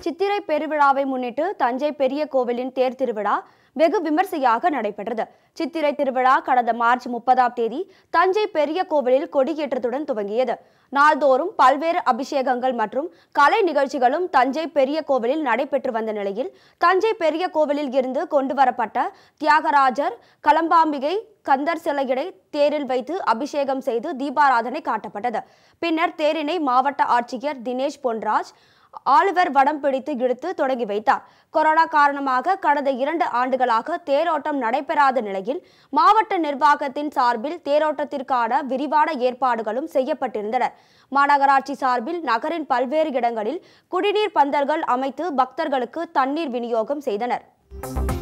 சித்திரை பெருவிழாவை முன்னிட்டு தஞ்சை பெரிய கோவிலின் தேர் திருவிழா வெகு விமர்சையாக நடைபெற்றது சித்திரை திருவிழா கடந்த மார்ச் முப்பதாம் தேதி தஞ்சை பெரிய கோவிலில் கொடியேற்றத்துடன் துவங்கியது நாள்தோறும் பல்வேறு அபிஷேகங்கள் மற்றும் கலை நிகழ்ச்சிகளும் தஞ்சை பெரிய கோவிலில் நடைபெற்று வந்த நிலையில் தஞ்சை பெரிய கோவிலில் இருந்து கொண்டு வரப்பட்ட தியாகராஜர் கலம்பாம்பிகை கந்தர் சிலையினை தேரில் வைத்து அபிஷேகம் செய்து தீபாராதனை காட்டப்பட்டது பின்னர் தேரினை மாவட்ட ஆட்சியர் தினேஷ் பொன்ராஜ் ஆலிவர் வடம் பிடித்து இழுத்து தொடங்கி வைத்தார் கொரோனா காரணமாக கடந்த இரண்டு ஆண்டுகளாக தேரோட்டம் நடைபெறாத நிலையில் மாவட்ட நிர்வாகத்தின் சார்பில் தேரோட்டத்திற்கான விரிவான ஏற்பாடுகளும் செய்யப்பட்டிருந்தன மாநகராட்சி சார்பில் நகரின் பல்வேறு இடங்களில் குடிநீர் பந்தல்கள் அமைத்து பக்தர்களுக்கு தண்ணீர் விநியோகம் செய்தனர்